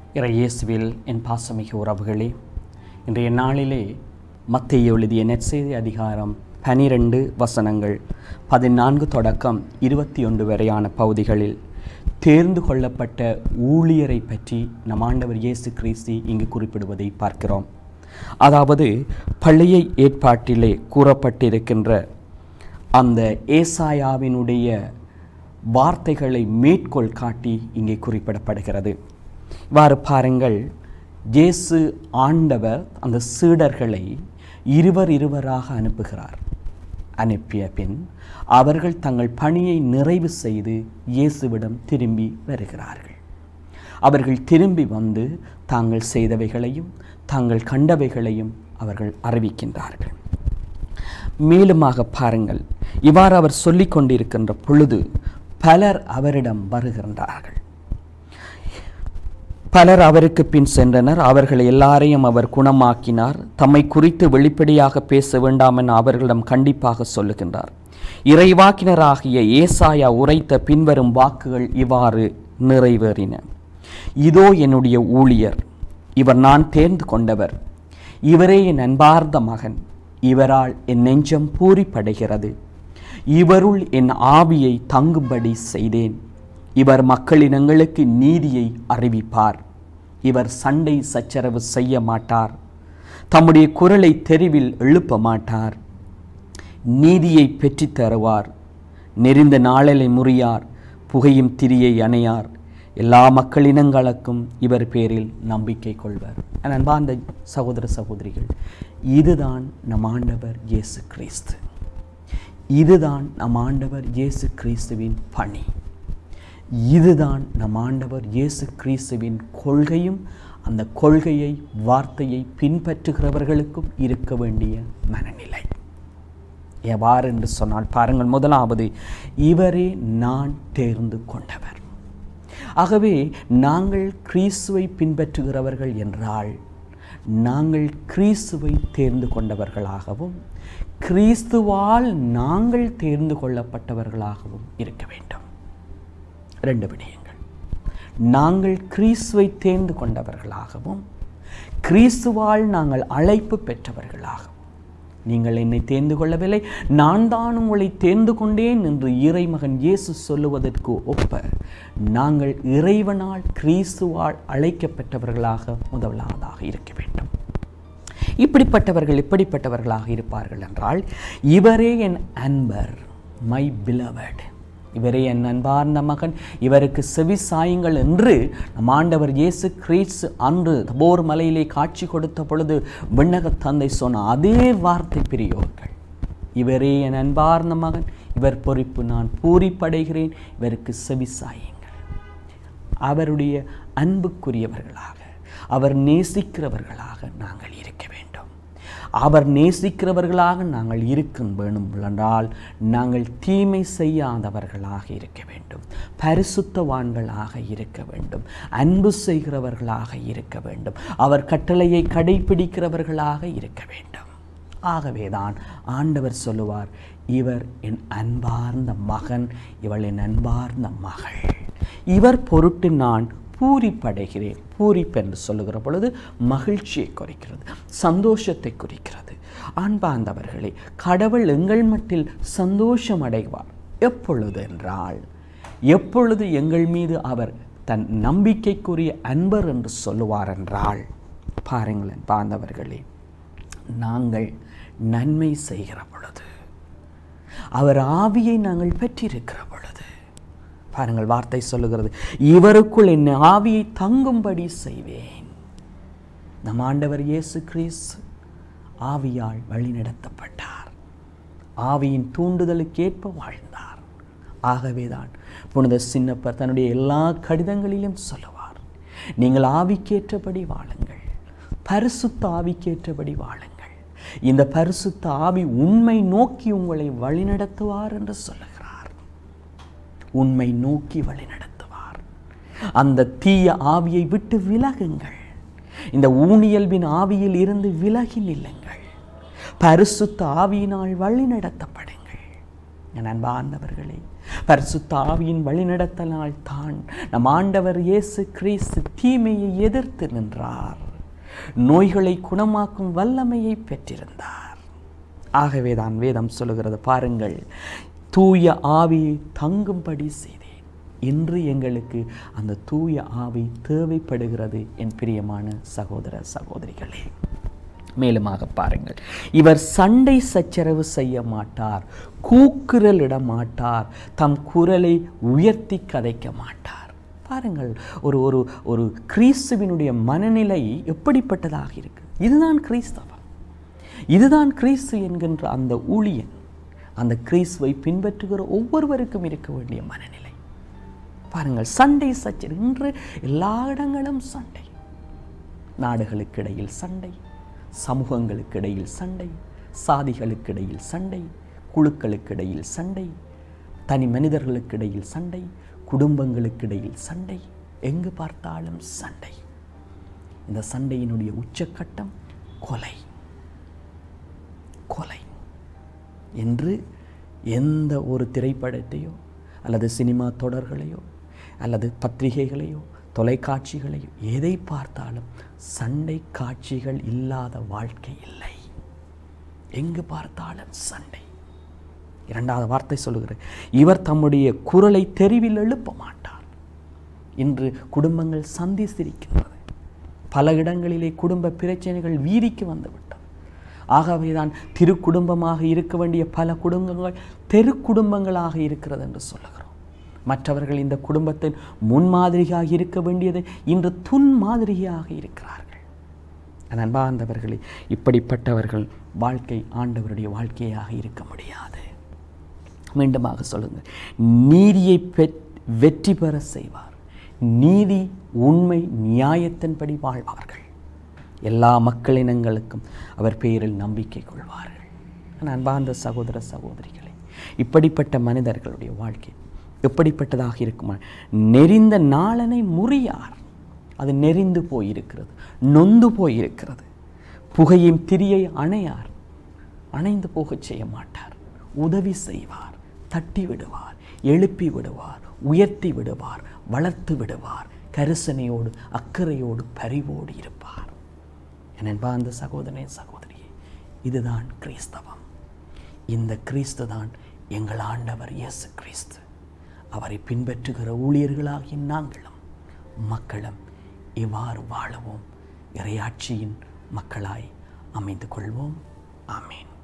இறையேசுவில் என் பாசமிகு உறவுகளே இன்றைய நாளிலே மத்திய எழுதிய நெற்செய்தி அதிகாரம் பனிரெண்டு வசனங்கள் பதினான்கு தொடக்கம் இருபத்தி ஒன்று வரையான பகுதிகளில் தேர்ந்து கொள்ளப்பட்ட ஊழியரை பற்றி நம் ஆண்டவர் இயேசு கிறிஸ்து இங்கு குறிப்பிடுவதை பார்க்கிறோம் அதாவது பழைய ஏற்பாட்டிலே கூறப்பட்டிருக்கின்ற அந்த ஏசாயாவினுடைய வார்த்தைகளை மேற்கோள் காட்டி இங்கே குறிப்பிடப்படுகிறது இவ்வாறு பாருங்கள் இயேசு ஆண்டவர் அந்த சீடர்களை இருவர் இருவராக அனுப்புகிறார் அனுப்பிய பின் அவர்கள் தங்கள் பணியை நிறைவு செய்து இயேசுவிடம் திரும்பி வருகிறார்கள் அவர்கள் திரும்பி வந்து தாங்கள் செய்தவைகளையும் தாங்கள் கண்டவைகளையும் அவர்கள் அறிவிக்கின்றார்கள் மேலுமாக பாருங்கள் இவ்வாறு அவர் சொல்லிக் கொண்டிருக்கின்ற பொழுது பலர் அவரிடம் வருகின்றார்கள் பலர் அவருக்கு பின் சென்றனர் அவர்கள் எல்லாரையும் அவர் குணமாக்கினார் தம்மை குறித்து வெளிப்படையாக பேச வேண்டாம் என அவர்களிடம் கண்டிப்பாக சொல்லுகின்றார் இறைவாக்கினராகிய ஏசாயா உரைத்த பின்வரும் வாக்குகள் இவ்வாறு நிறைவேறின இதோ என்னுடைய ஊழியர் இவர் நான் தேர்ந்து கொண்டவர் இவரே என் அன்பார்ந்த மகன் இவரால் என் நெஞ்சம் பூரிப்படைகிறது இவருள் என் ஆவியை தங்கும்படி செய்தேன் இவர் மக்களினங்களுக்கு நீதியை அறிவிப்பார் இவர் சண்டை சச்சரவு செய்ய மாட்டார் தம்முடைய குரலை தெருவில் எழுப்ப மாட்டார் நீதியை பெற்றுத் தருவார் நெறிந்த நாளலை முறியார் புகையும் திரியை அணையார் எல்லா மக்களினங்களுக்கும் இவர் பேரில் நம்பிக்கை கொள்வர் அன்பார்ந்த சகோதர சகோதரிகள் இதுதான் நம் ஆண்டவர் இயேசு கிறிஸ்து இதுதான் நம் ஆண்டவர் இயேசு கிறிஸ்துவின் பணி இதுதான் நம் ஆண்டவர் இயேசு கிறிஸ்துவின் கொள்கையும் அந்த கொள்கையை வார்த்தையை பின்பற்றுகிறவர்களுக்கும் இருக்க வேண்டிய மனநிலை எவ்வாறு என்று சொன்னால் பாருங்கள் முதலாவது இவரே நான் தேர்ந்து கொண்டவர் ஆகவே நாங்கள் கிறிஸ்துவை பின்பற்றுகிறவர்கள் என்றால் நாங்கள் கிறிஸ்துவை தேர்ந்து கொண்டவர்களாகவும் கிறிஸ்துவால் நாங்கள் தேர்ந்து கொள்ளப்பட்டவர்களாகவும் இருக்க வேண்டும் ரெண்டு விடயங்கள் நாங்கள் கிறிஸ்துவை தேர்ந்து கொண்டவர்களாகவும் கிறிஸ்துவால் நாங்கள் அழைப்பு பெற்றவர்களாகவும் நீங்கள் என்னை தேர்ந்து கொள்ளவில்லை நான் தான் உங்களை தேர்ந்து கொண்டேன் என்று இறைமகன் இயேசு சொல்லுவதற்கு ஒப்ப நாங்கள் இறைவனால் கிறிஸ்துவால் அழைக்கப்பட்டவர்களாக முதலாவதாக இருக்க வேண்டும் இப்படிப்பட்டவர்கள் இப்படிப்பட்டவர்களாக இருப்பார்கள் என்றால் இவரே என் அன்பர் மை பிலவட் இவரே என் அன்பார்ந்த மகன் இவருக்கு செவி சாயுங்கள் என்று நம் ஆண்டவர் இயேசு கிறிஸ்து அன்று தபோர் மலையிலே காட்சி கொடுத்த பொழுது விண்ணக தந்தை சொன்ன அதே வார்த்தை பிரியோர்கள் இவரே என் அன்பார்ந்த மகன் இவர் பொறுப்பு நான் பூரிப்படைகிறேன் இவருக்கு செவி சாயுங்கள் அவருடைய அன்புக்குரியவர்களாக அவர் நேசிக்கிறவர்களாக நாங்கள் இருக்க வேண்டும் அவர் நேசிக்கிறவர்களாக நாங்கள் இருக்கும் வேணும் என்றால் நாங்கள் தீமை செய்யாதவர்களாக இருக்க வேண்டும் பரிசுத்தவான்களாக இருக்க வேண்டும் அன்பு செய்கிறவர்களாக இருக்க வேண்டும் அவர் கட்டளையை கடைபிடிக்கிறவர்களாக இருக்க வேண்டும் ஆகவேதான் ஆண்டவர் சொல்லுவார் இவர் என் அன்பார்ந்த மகன் இவள் என் அன்பார்ந்த மகள் இவர் பொருட்டு நான் பூரிப்படைகிறேன் பூரிப்பு என்று சொல்லுகிற பொழுது மகிழ்ச்சியை குறிக்கிறது சந்தோஷத்தை குறிக்கிறது அன்பார்ந்தவர்களே கடவுள் எங்கள் மட்டில் சந்தோஷம் அடைவார் எப்பொழுது என்றால் எப்பொழுது எங்கள் மீது அவர் தன் நம்பிக்கைக்குரிய அன்பர் என்று சொல்லுவார் என்றால் பாருங்களேன் பாந்தவர்களே நாங்கள் நன்மை செய்கிற பொழுது அவர் ஆவியை நாங்கள் பெற்றிருக்கிற பொழுது பாருங்கள் வார்த்தை சொல்லுகிறது இவருக்குள் என் ஆவியை தங்கும்படி செய்வேன் நம் ஆண்டவர் இயேசு கிறிஸ்து ஆவியால் வழிநடத்தப்பட்டார் ஆவியின் தூண்டுதலுக்கேற்ப வாழ்ந்தார் ஆகவேதான் புனித சின்னப்பர் தன்னுடைய எல்லா கடிதங்களிலும் சொல்லுவார் நீங்கள் ஆவிக்கேற்றபடி வாழுங்கள் பரிசுத்த ஆவிக்கேற்றபடி வாழுங்கள் இந்த பரிசுத்த ஆவி உண்மை நோக்கி உங்களை வழிநடத்துவார் என்று சொல்லுகிறார் உண்மை நோக்கி வழிநடத்துவார் அந்த தீய ஆவியை விட்டு விலகுங்கள் இந்த ஊனியல்பின் ஆவியில் இருந்து விலகி நில்லுங்கள் பரிசுத்த ஆவியினால் வழி நடத்தப்படுங்கள் என் அன்பார்ந்தவர்களே பரிசுத்த ஆவியின் வழிநடத்தலால் தான் நம் ஆண்டவர் இயேசு கிறிஸ்து தீமையை எதிர்த்து நின்றார் நோய்களை குணமாக்கும் வல்லமையை பெற்றிருந்தார் ஆகவே தான் வேதம் சொல்லுகிறது பாருங்கள் தூய ஆவியை தங்கும்படி செய்தேன் இன்று எங்களுக்கு அந்த தூய ஆவி தேவைப்படுகிறது என் பிரியமான சகோதர சகோதரிகளே மேலுமாக பாருங்கள் இவர் சண்டை சச்சரவு செய்ய மாட்டார் கூக்குரலிட மாட்டார் தம் குரலை உயர்த்தி கதைக்க மாட்டார் பாருங்கள் ஒரு ஒரு ஒரு கிறிஸ்துவினுடைய மனநிலை எப்படிப்பட்டதாக இருக்கு இதுதான் கிறிஸ்தவம் இதுதான் கிறிஸ்து என்கின்ற அந்த ஊழியன் அந்த கிறிஸ்துவை பின்பற்றுகிற ஒவ்வொருவருக்கும் இருக்க வேண்டிய மனநிலை பாருங்கள் சண்டை சச்சரவு இன்று எல்லா இடங்களும் சண்டை நாடுகளுக்கு இடையில் சண்டை சமூகங்களுக்கு இடையில் சண்டை சாதிகளுக்கு இடையில் சண்டை குழுக்களுக்கு இடையில் சண்டை தனி மனிதர்களுக்கு இடையில் சண்டை குடும்பங்களுக்கு இடையில் சண்டை எங்கு பார்த்தாலும் சண்டை இந்த சண்டையினுடைய உச்சக்கட்டம் கொலை கொலை என்று எந்த ஒரு திரைப்படத்தையோ அல்லது சினிமா தொடர்களையோ அல்லது பத்திரிகைகளையோ தொலைக்காட்சிகளையோ எதை பார்த்தாலும் சண்டை காட்சிகள் இல்லாத வாழ்க்கை இல்லை எங்கு பார்த்தாலும் சண்டை இரண்டாவது வார்த்தை சொல்லுகிறேன் இவர் தம்முடைய குரலை தெருவில் எழுப்ப மாட்டார் இன்று குடும்பங்கள் சந்தித்திருக்கின்றது பல இடங்களிலே குடும்ப பிரச்சனைகள் வீதிக்கு வந்துவிட்டது ஆகவேதான் திருக்குடும்பமாக இருக்க வேண்டிய பல குடும்பங்கள் தெரு குடும்பங்களாக இருக்கிறது என்று சொல்லுகிறோம் மற்றவர்கள் இந்த குடும்பத்தின் முன்மாதிரியாக இருக்க வேண்டியது இன்று துன் மாதிரியாக இருக்கிறார்கள் அன்பார்ந்தவர்களே இப்படிப்பட்டவர்கள் வாழ்க்கை ஆண்டவருடைய வாழ்க்கையாக இருக்க முடியாது மீண்டுமாக சொல்லுங்கள் நீதியை பெற் வெற்றி பெற செய்வார் நீதி உண்மை நியாயத்தின்படி வாழ்வார்கள் எல்லா மக்களினங்களுக்கும் அவர் பெயரில் நம்பிக்கை கொள்வார்கள் ஆனால் அன்பார்ந்த சகோதர சகோதரிகளே இப்படிப்பட்ட மனிதர்களுடைய வாழ்க்கை எப்படிப்பட்டதாக இருக்குமா நெறிந்த நாளனை முறியார் அது நெறிந்து போயிருக்கிறது நொந்து போயிருக்கிறது புகையும் திரியை அணையார் அணைந்து போகச் செய்ய மாட்டார் உதவி செய்வார் தட்டி விடுவார் எழுப்பி விடுவார் உயர்த்தி விடுவார் வளர்த்து விடுவார் கரிசனையோடு அக்கறையோடு பரிவோடு இருப்பார் என் அன்பார்ந்த சகோதரனே சகோதரியே இதுதான் கிறிஸ்தவம் இந்த கிறிஸ்து தான் எங்கள் ஆண்டவர் இயேசு கிறிஸ்து அவரை பின்பற்றுகிற ஊழியர்களாகிய நாங்களும் மக்களும் இவ்வாறு வாழவும் இறையாட்சியின் மக்களாய் அமைந்து கொள்வோம் ஆமேன்